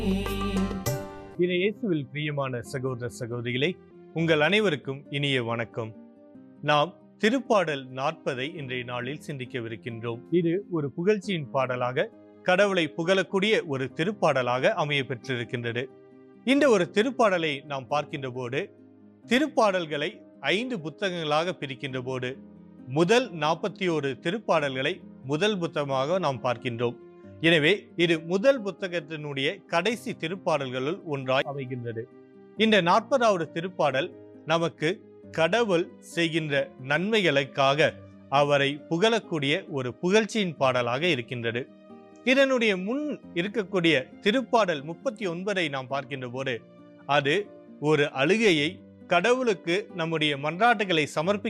இதை இயேசுவில் பிரியமான சகோதர சகோதரிகளே உங்கள் அனைவருக்கும் இனிய வணக்கம் நாம் திருப்பாடல் நாற்பதை இன்றைய நாளில் சிந்திக்கவிருக்கின்றோம் இது ஒரு புகழ்ச்சியின் பாடலாக கடவுளை புகழக்கூடிய ஒரு திருப்பாடலாக அமைய பெற்றிருக்கின்றது இந்த ஒரு திருப்பாடலை நாம் பார்க்கின்ற போது திருப்பாடல்களை ஐந்து புத்தகங்களாக பிரிக்கின்ற போது முதல் நாற்பத்தி ஒரு திருப்பாடல்களை முதல் புத்தகமாக நாம் பார்க்கின்றோம் எனவே இது முதல் புத்தகத்தினுடைய கடைசி திருப்பாடல்களுள் ஒன்றாய் அமைகின்றது இந்த நாற்பதாவது திருப்பாடல் நமக்கு கடவுள் செய்கின்ற நன்மைகளுக்காக அவரை புகழக்கூடிய ஒரு புகழ்ச்சியின் பாடலாக இருக்கின்றது இதனுடைய முன் இருக்கக்கூடிய திருப்பாடல் முப்பத்தி ஒன்பதை நாம் பார்க்கின்ற போது அது ஒரு அழுகையை கடவுளுக்கு நம்முடைய மன்றாட்டுகளை சமர்ப்பி